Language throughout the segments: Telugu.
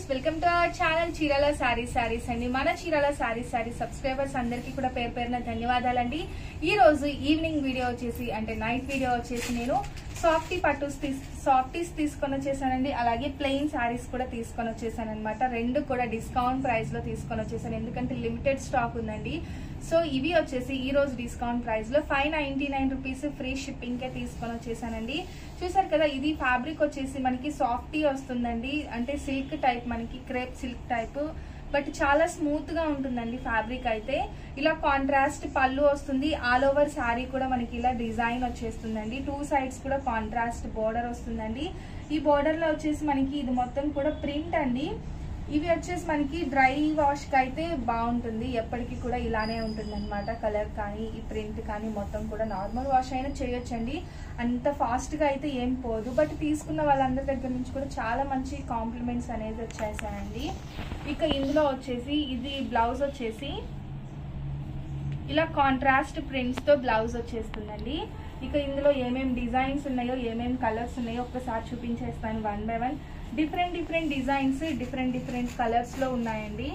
welcome to our channel Chirala saree sarees అండి మన చీరాల సారీ సారీ సబ్స్క్రైబర్స్ అందరికీ కూడా పేరు పేరున ధన్యవాదాలండి ఈ రోజు ఈవినింగ్ వీడియో వచ్చేసి అంటే నైట్ వీడియో వచ్చేసి నేను సాఫ్టీ పట్టుస్ తీస్ సాఫ్టీస్ తీసుకొని వచ్చేసానండి అలాగే ప్లెయిన్ సారీస్ కూడా తీసుకొని వచ్చేసాను అనమాట రెండు కూడా డిస్కౌంట్ ప్రైస్ లో తీసుకొని వచ్చేసాను ఎందుకంటే లిమిటెడ్ స్టాక్ ఉందండి సో ఇవి వచ్చేసి ఈ రోజు డిస్కౌంట్ ప్రైస్ లో five ninety nine rupees free shipping కే తీసుకొని వచ్చేసానండి చూసారు కదా ఇది ఫ్యాబ్రిక్ వచ్చేసి మనకి సాఫ్టీ వస్తుందండి అంటే సిల్క్ టైప్ మనకి క్రేప్ సిల్క్ టైప్ బట్ చాలా స్మూత్ గా ఉంటుందండి ఫ్యాబ్రిక్ అయితే ఇలా కాంట్రాస్ట్ పళ్ళు వస్తుంది ఆల్ ఓవర్ శారీ కూడా మనకి ఇలా డిజైన్ వచ్చేస్తుందండి టూ సైడ్స్ కూడా కాంట్రాస్ట్ బోర్డర్ వస్తుందండి ఈ బోర్డర్ లో వచ్చేసి మనకి ఇది మొత్తం కూడా ప్రింట్ అండి ఇవి వచ్చేసి మనకి డ్రై వాష్ కి అయితే బాగుంటుంది ఎప్పటికీ కూడా ఇలానే ఉంటుంది అనమాట కలర్ కానీ ఈ ప్రింట్ కానీ మొత్తం కూడా నార్మల్ వాష్ అయినా చేయొచ్చండి అంత ఫాస్ట్ గా అయితే ఏం పోదు బట్ తీసుకున్న వాళ్ళందరి దగ్గర నుంచి కూడా చాలా మంచి కాంప్లిమెంట్స్ అనేది వచ్చేసాయండి ఇక ఇందులో వచ్చేసి ఇది బ్లౌజ్ వచ్చేసి ఇలా కాంట్రాస్ట్ ప్రింట్స్ తో బ్లౌజ్ వచ్చేస్తుందండి ఇక ఇందులో ఏమేం డిజైన్స్ ఉన్నాయో ఏమేం కలర్స్ ఉన్నాయో ఒక్కసారి చూపించేస్తాను one by one different different designs different different colours లో ఉన్నాయండి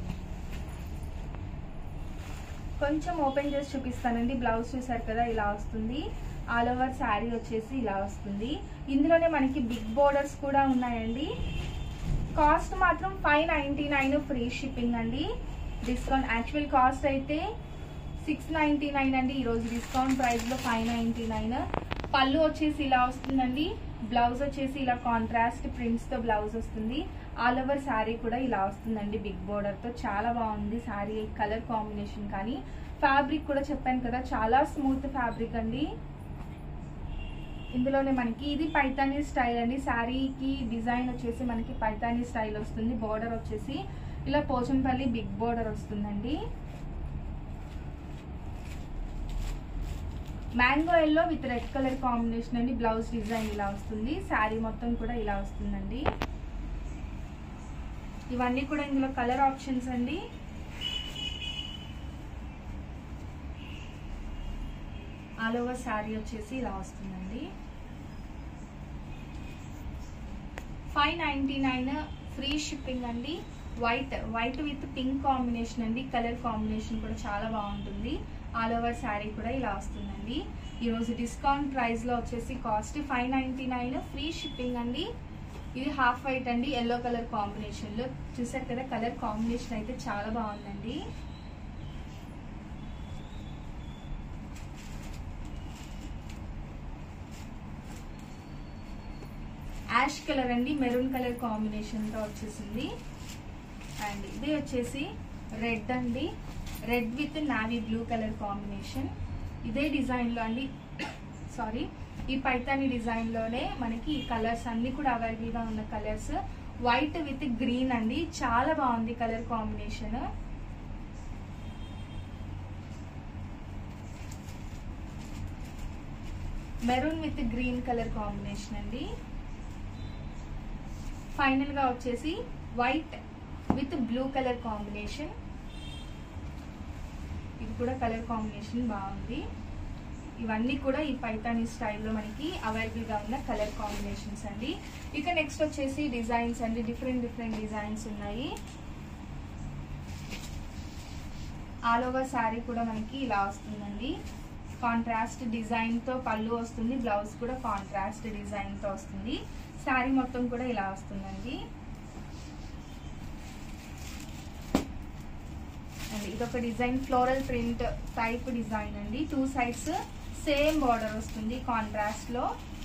కొంచెం ఓపెన్ చేసి చూపిస్తానండి బ్లౌజ్ చూసారు కదా ఇలా వస్తుంది ఆల్ ఓవర్ శారీ వచ్చేసి ఇలా వస్తుంది ఇందులోనే మనకి బిగ్ బోర్డర్స్ కూడా ఉన్నాయండి కాస్ట్ మాత్రం five ninety nine free shipping అండి డిస్కౌంట్ యాక్చువల్ కాస్ట్ అయితే సిక్స్ నైన్టీ నైన్ అండి ఈరోజు డిస్కౌంట్ ప్రైస్ లో ఫైవ్ నైన్టీ నైన్ పళ్ళు వచ్చేసి ఇలా వస్తుందండి బ్లౌజ్ వచ్చేసి ఇలా కాంట్రాస్ట్ ప్రింట్స్ తో బ్లౌజ్ వస్తుంది ఆల్ ఓవర్ శారీ కూడా ఇలా వస్తుందండి బిగ్ బోర్డర్ తో చాలా బాగుంది శారీ కలర్ కాంబినేషన్ కానీ ఫ్యాబ్రిక్ కూడా చెప్పాను కదా చాలా స్మూత్ ఫ్యాబ్రిక్ అండి ఇందులోనే మనకి ఇది పైతానీ స్టైల్ అండి శారీకి డిజైన్ వచ్చేసి మనకి పైతానీ స్టైల్ వస్తుంది బోర్డర్ వచ్చేసి ఇలా పోచంపల్లి బిగ్ బోర్డర్ వస్తుందండి mango yellow with red colour combination అండి బ్లౌజ్ డిజైన్ ఇలా వస్తుంది శారీ మొత్తం కూడా ఇలా వస్తుందండి ఇవన్నీ కూడా ఇందులో కలర్ ఆప్షన్స్ అండి ఆల్ ఓవర్ శారీ వచ్చేసి ఇలా వస్తుందండి five ninety nine free shipping అండి white white with pink combination అండి కలర్ కాంబినేషన్ కూడా చాలా బాగుంటుంది ఆల్ ఓవర్ శారీ కూడా ఇలా వస్తుందండి ఈరోజు డిస్కౌంట్ ప్రైస్లో వచ్చేసి cost five ninety nine free shipping అండి ఇది హాఫ్ వైట్ అండి ఎల్లో కలర్ కాంబినేషన్లో చూసారు కదా కలర్ కాంబినేషన్ అయితే చాలా బాగుందండి యాష్ కలర్ అండి మెరూన్ కలర్ కాంబినేషన్తో వచ్చేసింది అండ్ ఇది వచ్చేసి రెడ్ అండి red with navy blue colour combination ఇదే డిజైన్లో అండి సారీ ఈ పైతాని డిజైన్లోనే మనకి ఈ కలర్స్ అన్ని కూడా అవైలబుల్గా ఉన్న కలర్స్ వైట్ విత్ గ్రీన్ అండి చాలా బాగుంది colour combination maroon with green colour combination అండి ఫైనల్ గా వచ్చేసి white with blue colour combination ఇది కూడా కలర్ కాంబినేషన్ బాగుంది ఇవన్నీ కూడా ఈ పైతానీ స్టైల్లో మనకి అవైలబుల్ గా ఉన్న కలర్ కాంబినేషన్స్ అండి ఇక నెక్స్ట్ వచ్చేసి డిజైన్స్ అండి డిఫరెంట్ డిఫరెంట్ డిజైన్స్ ఉన్నాయి ఆల్ ఓవర్ శారీ కూడా మనకి ఇలా వస్తుందండి కాంట్రాస్ట్ డిజైన్ తో పళ్ళు వస్తుంది బ్లౌజ్ కూడా కాంట్రాస్ట్ డిజైన్ తో వస్తుంది శారీ మొత్తం కూడా ఇలా వస్తుందండి అండ్ ఇదొక design floral print type design అండి టూ సైడ్స్ సేమ్ బార్డర్ వస్తుంది కాంట్రాస్ట్ లో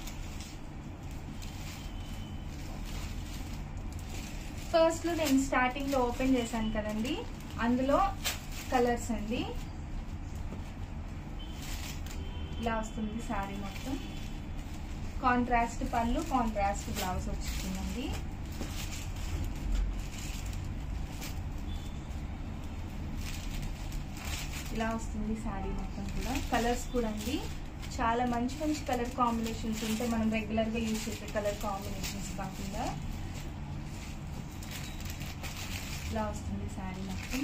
ఫస్ట్ లో నేను స్టార్టింగ్ లో ఓపెన్ చేశాను కదండి అందులో కలర్స్ అండి ఇలా వస్తుంది శారీ మొత్తం కాంట్రాస్ట్ పళ్ళు కాంట్రాస్ట్ బ్లౌజ్ వచ్చిందండి ఇలా వస్తుంది శారీ మొత్తం కూడా కలర్స్ కూడా అండి చాలా మంచి మంచి కలర్ కాంబినేషన్స్ ఉంటాయి మనం రెగ్యులర్గా యూజ్ చేసే కలర్ కాంబినేషన్స్ కాకుండా ఇలా వస్తుంది శారీ మొత్తం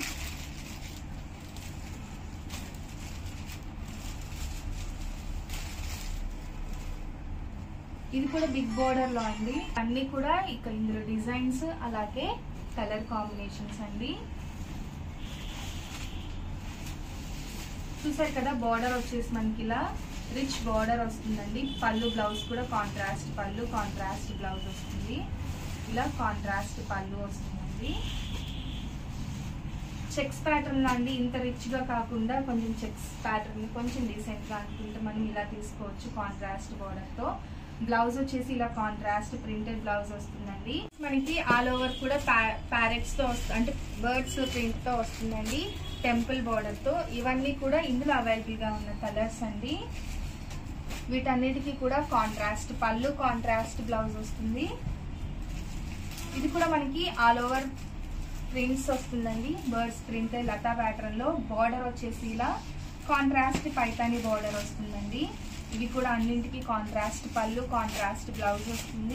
ఇది కూడా బిగ్ బోర్డర్ లో అండి అన్ని కూడా ఇక ఇందులో డిజైన్స్ అలాగే కలర్ కాంబినేషన్స్ అండి చూసారు కదా బార్డర్ వచ్చేసి మనకి ఇలా రిచ్ బార్డర్ వస్తుందండి పళ్ళు బ్లౌజ్ కూడా కాంట్రాస్ట్ పళ్ళు కాంట్రాస్ట్ బ్లౌజ్ వస్తుంది ఇలా కాంట్రాస్ట్ పళ్ళు వస్తుందండి చెక్స్ ప్యాటర్న్ అండి ఇంత రిచ్ గా కాకుండా కొంచెం చెక్స్ ప్యాటర్న్ కొంచెం డీసెంట్ గా అనుకుంటే మనం ఇలా తీసుకోవచ్చు కాంట్రాస్ట్ బార్డర్ తో బ్లౌజ్ వచ్చేసి ఇలా కాంట్రాస్ట్ ప్రింటెడ్ బ్లౌజ్ వస్తుందండి మనకి ఆల్ ఓవర్ కూడా ప్యారెట్స్ తో వస్తుంది అంటే బర్డ్స్ ప్రింట్ తో వస్తుందండి టెంపుల్ బార్డర్ తో ఇవన్నీ కూడా ఇందులో అవైలబుల్ గా ఉన్న కలర్స్ అండి వీటన్నిటికీ కూడా కాంట్రాస్ట్ పళ్ళు కాంట్రాస్ట్ బ్లౌజ్ వస్తుంది ఇది కూడా మనకి ఆల్ ఓవర్ ప్రింట్స్ వస్తుందండి బర్డ్స్ ప్రింట్ లతా ప్యాటర్న్ లో బార్డర్ వచ్చేసి ఇలా కాంట్రాస్ట్ పైతాని బార్డర్ వస్తుందండి ఇవి కూడా అన్నింటికి కాంట్రాస్ట్ పళ్ళు కాంట్రాస్ట్ బ్లౌజ్ వస్తుంది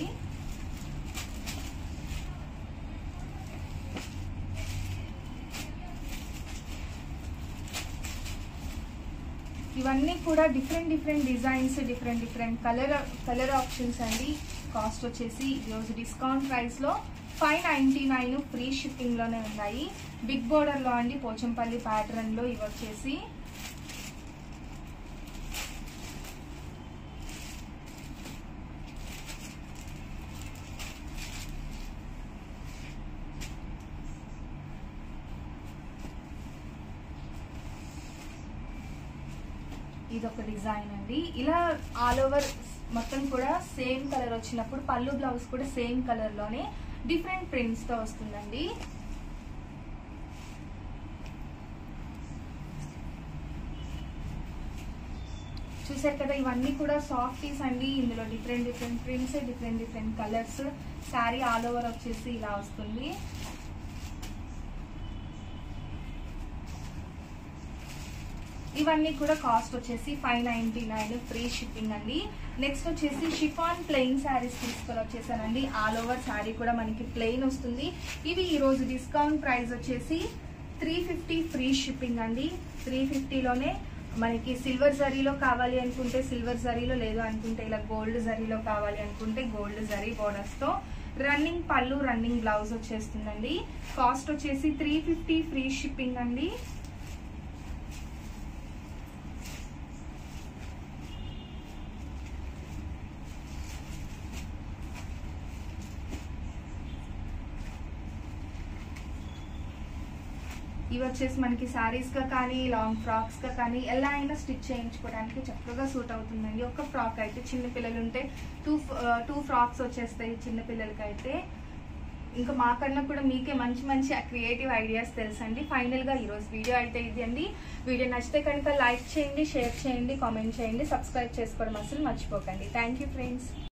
ఇవన్నీ కూడా different different designs different different colour colour options అండి కాస్ట్ వచ్చేసి ఈరోజు డిస్కౌంట్ ప్రైస్ లో five ninety nine free shipping లోనే ఉన్నాయి బిగ్ బోర్డర్ లో అండి పోచంపల్లి ప్యాటర్న్ లో ఇవి వచ్చేసి ఇది ఒక డిజైన్ అండి ఇలా ఆల్ ఓవర్ మొత్తం కూడా సేమ్ కలర్ వచ్చినప్పుడు పళ్ళు బ్లౌజ్ కూడా సేమ్ కలర్ లోనే డిఫరెంట్ ప్రింట్స్ తో వస్తుందండి చూసారు కదా ఇవన్నీ కూడా సాఫ్టీస్ అండి ఇందులో different different prints different different colours saree all over వచ్చేసి ఇలా వస్తుంది ఇవన్నీ కూడా కాస్ట్ వచ్చేసి five ninety nine free shipping అండి నెక్స్ట్ వచ్చేసి షిఫాన్ ప్లెయిన్ శారీస్ తీసుకొని వచ్చేసానండి ఆల్ ఓవర్ శారీ కూడా మనకి ప్లెయిన్ వస్తుంది ఇవి ఈ రోజు డిస్కౌంట్ ప్రైస్ వచ్చేసి త్రీ ఫిఫ్టీ ఫ్రీ షిప్పింగ్ అండి త్రీ ఫిఫ్టీలోనే మనకి సిల్వర్ జరీలో కావాలి అనుకుంటే సిల్వర్ జరీలో లేదు అనుకుంటే ఇలా గోల్డ్ జరీలో కావాలి అనుకుంటే గోల్డ్ జరీ బోనస్ తో రన్నింగ్ పళ్ళు రన్నింగ్ బ్లౌజ్ వచ్చేస్తుందండి కాస్ట్ వచ్చేసి త్రీ ఫిఫ్టీ ఫ్రీ షిప్పింగ్ అండి ఇవి వచ్చేసి మనకి శారీస్ గా కానీ లాంగ్ ఫ్రాక్స్ గా కానీ ఎలా అయినా స్టిచ్ చేయించుకోవడానికి చక్కగా సూట్ అవుతుందండి ఒక ఫ్రాక్ అయితే చిన్న పిల్లలు ఉంటే టూ టూ ఫ్రాక్స్ వచ్చేస్తాయి చిన్న పిల్లలకి అయితే ఇంకా మాకన్నా కూడా మీకే మంచి మంచి క్రియేటివ్ ఐడియాస్ తెలుసండి ఫైనల్ గా ఈరోజు వీడియో అయితే ఇది అండి వీడియో నచ్చితే కనుక లైక్ చేయండి షేర్ చేయండి కామెంట్ చేయండి సబ్స్క్రైబ్ చేసుకోవడం అసలు మర్చిపోకండి థ్యాంక్ యూ ఫ్రెండ్స్